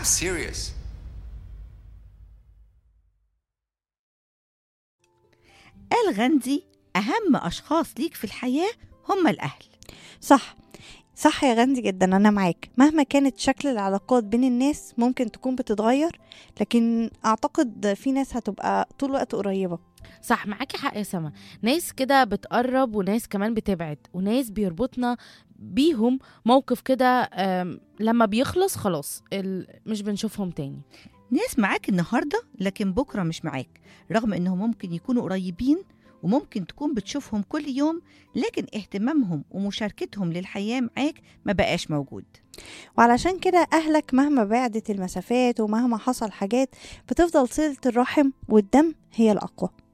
serious. قال غاندي أهم أشخاص ليك في الحياة هم الأهل صح صح يا غاندي جدا أنا معاك مهما كانت شكل العلاقات بين الناس ممكن تكون بتتغير لكن أعتقد في ناس هتبقى طول الوقت قريبة صح معاكي حق يا سما ناس كده بتقرب وناس كمان بتبعد وناس بيربطنا بيهم موقف كده آم، لما بيخلص خلاص ال- مش بنشوفهم تاني ناس معاك النهاردة لكن بكرة مش معاك رغم إنهم ممكن يكونوا قريبين وممكن تكون بتشوفهم كل يوم لكن اهتمامهم ومشاركتهم للحياة معاك ما بقاش موجود وعلشان كده أهلك مهما بعدت المسافات ومهما حصل حاجات بتفضل صلة الرحم والدم هي الأقوى